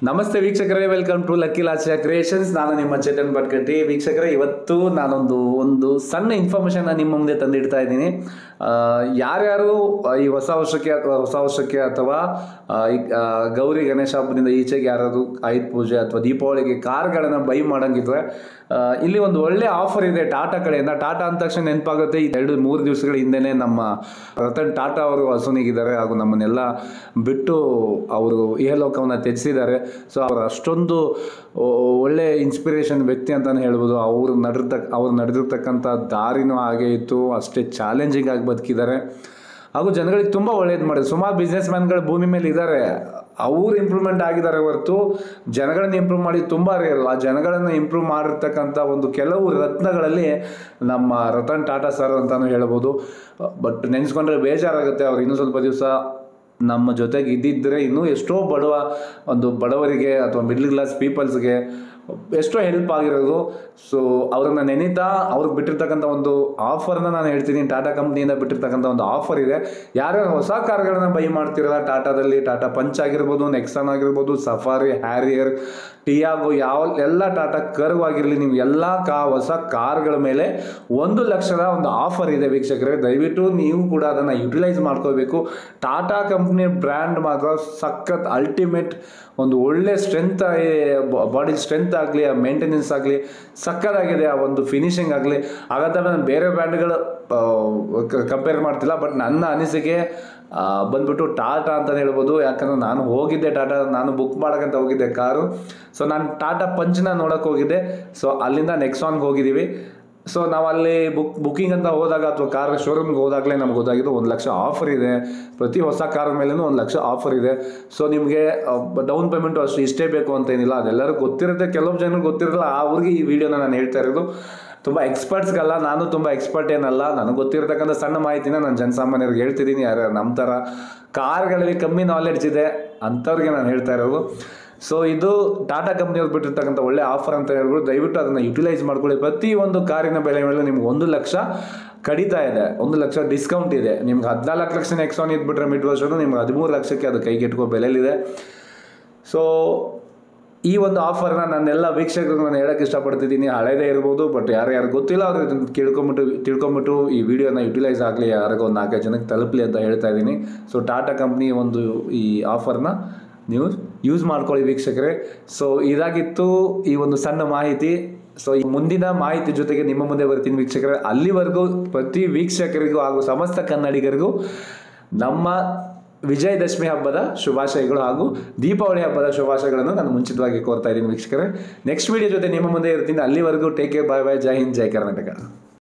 ನಮಸ್ತೆ ವೀಕ್ಷಕರೇ welcome to lucky Lasya creations ನಾನು ನಿಮ್ಮ ಚೇತನ್ ಭಟ್ಕಟ್ಟಿ ವೀಕ್ಷಕರೇ ಇವತ್ತು ನಾನೊಂದು ಒಂದು ಸಣ್ಣ ಇನ್ಫಾರ್ಮೇಷನ್ನ ನಿಮ್ಮ ಮುಂದೆ ತಂದಿಡ್ತಾ ಇದ್ದೀನಿ ಆ, ಯಾರ್ಯಾರು ಈ ಹೊಸ ವರ್ಷಕ್ಕೆ ಅಥವಾ ಹೊಸ ವರ್ಷಕ್ಕೆ ಅಥವಾ ಆ, ಈ, ಆ, ಗೌರಿ ಗಣೇಶ ಹಬ್ಬದಿಂದ ಈಚೆಗೆ ಯಾರಾದ್ರು ಆಯುಧ ಪೂಜೆ ಅಥವಾ ದೀಪಾವಳಿಗೆ ಕಾರ್ಗಳನ್ನು ಬೈ ಮಾಡಂಗಿದ್ರೆ ಆ, ಇಲ್ಲಿ ಒಂದು ಒಳ್ಳೆ ಆಫರ್ ಇದೆ ಟಾಟಾ ಕಡೆಯಿಂದ ಟಾಟಾ ಅಂದ ತಕ್ಷಣ ನೆನಪಾಗುತ್ತೆ ಈ ಎರಡು ಮೂರು ದಿವಸಗಳ ಹಿಂದೆನೇ ನಮ್ಮ ರತನ್ ಟಾಟಾ ಅವರು ಹಸುನಿಗಿದ್ದಾರೆ ಹಾಗೂ ನಮ್ಮನ್ನೆಲ್ಲ ಬಿಟ್ಟು ಅವರು ಇಹಲೋಕವನ್ನು ತ್ಯಜಿಸಿದ್ದಾರೆ ಸೊ ಅವರು ಅಷ್ಟೊಂದು ಒ- ಒಳ್ಳೆ ಇನ್ಸ್ಪಿರೇಷನ್ ವ್ಯಕ್ತಿ ಅಂತಲೇ ಹೇಳ್ಬೋದು ಅವರು ನಡೆದಿರ್ತಕ್ಕ ಅವ್ರು ನಡೆದಿರ್ತಕ್ಕಂಥ ದಾರಿನೂ ಹಾಗೆ ಇತ್ತು ಅಷ್ಟೇ ಚಾಲೆಂಜಿಂಗ್ ಆಗಿ ಬದುಕಿದ್ದಾರೆ ಹಾಗೂ ಜನಗಳಿಗೆ ತುಂಬ ಒಳ್ಳೇದು ಮಾಡಿದ್ರು ಸುಮಾರು ಬಿಸ್ನೆಸ್ ಮ್ಯಾನ್ಗಳು ಭೂಮಿ ಮೇಲೆ ಇದ್ದಾರೆ ಅವ್ರು ಇಂಪ್ರೂವ್ಮೆಂಟ್ ಆಗಿದ್ದಾರೆ ಹೊರತು ಜನಗಳನ್ನ ಇಂಪ್ರೂವ್ ಮಾಡಿ ತುಂಬ ರೇರು ಆ ಜನಗಳನ್ನು ಇಂಪ್ರೂವ್ ಮಾಡಿರ್ತಕ್ಕಂಥ ಒಂದು ಕೆಲವು ರತ್ನಗಳಲ್ಲಿ ನಮ್ಮ ರತನ್ ಟಾಟಾ ಸರ್ ಅಂತಾನು ಹೇಳ್ಬೋದು ಬಟ್ ನೆನೆಸ್ಕೊಂಡ್ರೆ ಬೇಜಾರಾಗುತ್ತೆ ಅವ್ರು ಇನ್ನೂ ಸ್ವಲ್ಪ ದಿವಸ ನಮ್ಮ ಜೊತೆಗೆ ಇದ್ದಿದ್ದರೆ ಇನ್ನೂ ಎಷ್ಟೋ ಬಡವ ಒಂದು ಬಡವರಿಗೆ ಅಥವಾ ಮಿಡ್ಲ್ ಕ್ಲಾಸ್ ಪೀಪಲ್ಸ್ಗೆ ಎಷ್ಟೋ ಹೆಲ್ಪ್ ಆಗಿರೋದು ಸೊ ಅವ್ರನ್ನ ನೆನೀತಾ ಅವ್ರಿಗೆ ಬಿಟ್ಟಿರ್ತಕ್ಕಂಥ ಒಂದು ಆಫರ್ನ ನಾನು ಹೇಳ್ತೀನಿ ಟಾಟಾ ಕಂಪ್ನಿಯಿಂದ ಬಿಟ್ಟಿರ್ತಕ್ಕಂಥ ಒಂದು ಆಫರ್ ಇದೆ ಯಾರ್ಯಾರು ಹೊಸ ಕಾರ್ಗಳನ್ನ ಬೈ ಮಾಡ್ತಿರಲ್ಲ ಟಾಟಾದಲ್ಲಿ ಟಾಟಾ ಪಂಚ್ ಆಗಿರ್ಬೋದು ನೆಕ್ಸಾನ್ ಆಗಿರ್ಬೋದು ಸಫಾರಿ ಹ್ಯಾರಿಯರ್ ಟಿಯಾಗೋ ಯಾವ ಎಲ್ಲ ಟಾಟಾ ಕರ್ವ್ ಆಗಿರಲಿ ನೀವು ಎಲ್ಲ ಕಾ ಹೊಸ ಕಾರ್ಗಳ ಮೇಲೆ ಒಂದು ಲಕ್ಷದ ಒಂದು ಆಫರ್ ಇದೆ ವೀಕ್ಷಕರೇ ದಯವಿಟ್ಟು ನೀವು ಕೂಡ ಅದನ್ನು ಯುಟಿಲೈಸ್ ಮಾಡ್ಕೋಬೇಕು ಟಾಟಾ ಕಂಪ್ನಿ ಬ್ರ್ಯಾಂಡ್ ಮಾತ್ರ ಸಖತ್ ಅಲ್ಟಿಮೇಟ್ ಒಂದು ಒಳ್ಳೆ ಸ್ಟ್ರೆಂತ್ ಬಾಡಿ ಸ್ಟ್ರೆಂತ್ ಆಗಲಿ ಆ ಮೇಂಟೆನೆನ್ಸ್ ಆಗಲಿ ಸಕ್ಕತ್ತಾಗಿದೆ ಆ ಒಂದು ಫಿನಿಶಿಂಗ್ ಆಗಲಿ ಹಾಗಂತ ನಾನು ಬೇರೆ ಬ್ರ್ಯಾಂಡ್ಗಳು ಕಂಪೇರ್ ಮಾಡ್ತಿಲ್ಲ ಬಟ್ ನನ್ನ ಅನಿಸಿಕೆ ಆ, ಬಂದ್ಬಿಟ್ಟು ಟಾಟಾ ಅಂತಲೇ ಹೇಳ್ಬೋದು ಯಾಕಂದ್ರೆ ನಾನು ಹೋಗಿದ್ದೆ ಟಾಟಾ ನಾನು ಬುಕ್ ಮಾಡೋಕ್ಕಂತ ಹೋಗಿದ್ದೆ ಕಾರು ಸೊ ನಾನು ಟಾಟಾ ಪಂಚ್ನ ನೋಡೋಕೆ ಹೋಗಿದ್ದೆ ಸೊ ಅಲ್ಲಿಂದ ನೆಕ್ಸಾನ್ಗೆ ಹೋಗಿದ್ದೀವಿ ಸೊ ನಾವು ಅಲ್ಲಿ ಬುಕ್ ಬುಕ್ಕಿಂಗ್ ಅಂತ ಹೋದಾಗ ಅಥವಾ ಕಾರ್ ಶೋರೂಮ್ಗೆ ಹೋದಾಗಲೇ ನಮ್ಗೆ ಗೊತ್ತಾಗಿದ್ದು ಒಂದು ಲಕ್ಷ ಆಫರ್ ಇದೆ ಪ್ರತಿ ಹೊಸ ಕಾರ್ ಮೇಲೂ ಒಂದು ಲಕ್ಷ ಆಫರ್ ಇದೆ ಸೊ ನಿಮಗೆ ಡೌನ್ ಪೇಮೆಂಟು ಅಷ್ಟು ಇಷ್ಟೇ ಬೇಕು ಅಂತ ಏನಿಲ್ಲ ಅದೆಲ್ಲರೂ ಗೊತ್ತಿರುತ್ತೆ ಕೆಲವು ಜನರಿಗೆ ಗೊತ್ತಿರಲ್ಲ ಅವ್ರಿಗೆ ಈ ವಿಡಿಯೋನ ನಾನು ಹೇಳ್ತಾ ಇರೋದು ತುಂಬ ಎಕ್ಸ್ಪರ್ಟ್ಸ್ಗಲ್ಲ ನಾನು ತುಂಬ ಎಕ್ಸ್ಪರ್ಟ್ ಏನಲ್ಲ ನನಗೆ ಗೊತ್ತಿರತಕ್ಕಂಥ ಸಣ್ಣ ಮಾಹಿತಿನ ನಾನು ಜನಸಾಮಾನ್ಯರಿಗೆ ಹೇಳ್ತಿದ್ದೀನಿ ಯಾರು ನಮ್ಮ ಥರ ಕಾರ್ಗಳಲ್ಲಿ ಕಮ್ಮಿ ನಾಲೆಡ್ಜ್ ಇದೆ ಅಂಥವ್ರಿಗೆ ನಾನು ಹೇಳ್ತಾ ಇರೋದು ಸೊ ಇದು ಟಾಟಾ ಕಂಪ್ನಿಯವ್ರು ಬಿಟ್ಟಿರ್ತಕ್ಕಂಥ ಒಳ್ಳೆ ಆಫರ್ ಅಂತ ಹೇಳ್ಬಿಟ್ಟು ದಯವಿಟ್ಟು ಅದನ್ನು ಯುಟಿಲೈಸ್ ಮಾಡ್ಕೊಳ್ಳಿ ಪ್ರತಿ ಒಂದು ಕಾರಿನ ಬೆಲೆ ಮೇಲೆ ನಿಮ್ಗೆ ಒಂದು ಲಕ್ಷ ಕಡಿತಾ ಇದೆ ಒಂದು ಲಕ್ಷ ಡಿಸ್ಕೌಂಟ್ ಇದೆ ನಿಮ್ಗೆ ಹದಿನಾಲ್ಕು ಲಕ್ಷ ನೆಕ್ಸಾನ್ ಇದ್ಬಿಟ್ರೆ ಮಿಡ್ ವರ್ಷನು ನಿಮ್ಗೆ ಹದಿಮೂರು ಲಕ್ಷಕ್ಕೆ ಅದು ಕೈಗೆಟ್ಕೋ ಬೆಲೆಲಿದೆ ಸೊ ಈ ಒಂದು ಆಫರ್ನ ನಾನೆಲ್ಲ ವೀಕ್ಷಕರಿಗೆ ನಾನು ಹೇಳಕ್ಕೆ ಇಷ್ಟಪಡ್ತಿದ್ದೀನಿ ಹಳೇದೇ ಇರ್ಬೋದು ಬಟ್ ಯಾರು ಯಾರು ಗೊತ್ತಿಲ್ಲ ಅವ್ರು ಇದನ್ನು ಕೇಳ್ಕೊಂಬಿಟ್ಟು ತಿಳ್ಕೊಂಬಿಟ್ಟು ಈ ವಿಡಿಯೋನ ಯುಟಿಲೈಸ್ ಆಗಲಿ ಯಾರಿಗೋ ಒಂದು ನಾಲ್ಕೈದು ಜನಕ್ಕೆ ತಲುಪಲಿ ಅಂತ ಹೇಳ್ತಾ ಇದ್ದೀನಿ ಸೊ ಟಾಟಾ ಕಂಪ್ನಿ ಒಂದು ಈ ಆಫರ್ನ ನೀವು ಯೂಸ್ ಮಾಡ್ಕೊಳ್ಳಿ ವೀಕ್ಷಕರೇ ಸೊ ಇದಾಗಿತ್ತು ಈ ಒಂದು ಸಣ್ಣ ಮಾಹಿತಿ ಸೊ ಈ ಮುಂದಿನ ಮಾಹಿತಿ ಜೊತೆಗೆ ನಿಮ್ಮ ಮುಂದೆ ಬರ್ತೀನಿ ವೀಕ್ಷಕರೇ ಅಲ್ಲಿವರೆಗೂ ಪ್ರತಿ ವೀಕ್ಷಕರಿಗೂ ಹಾಗೂ ಸಮಸ್ತ ಕನ್ನಡಿಗರಿಗೂ ನಮ್ಮ ವಿಜಯದಶಮಿ ಹಬ್ಬದ ಶುಭಾಶಯಗಳು ಹಾಗೂ ದೀಪಾವಳಿ ಹಬ್ಬದ ಶುಭಾಶಯಗಳನ್ನು ನಾನು ಮುಂಚಿತವಾಗಿ ಕೋರ್ತಾ ಇದ್ದೀನಿ ವೀಕ್ಷಕರೇ ನೆಕ್ಸ್ಟ್ ವಿಡಿಯೋ ಜೊತೆ ನಿಮ್ಮ ಮುಂದೆ ಇರ್ತೀನಿ ಅಲ್ಲಿವರೆಗೂ take care bye bye Jai Hind Jai Karnataka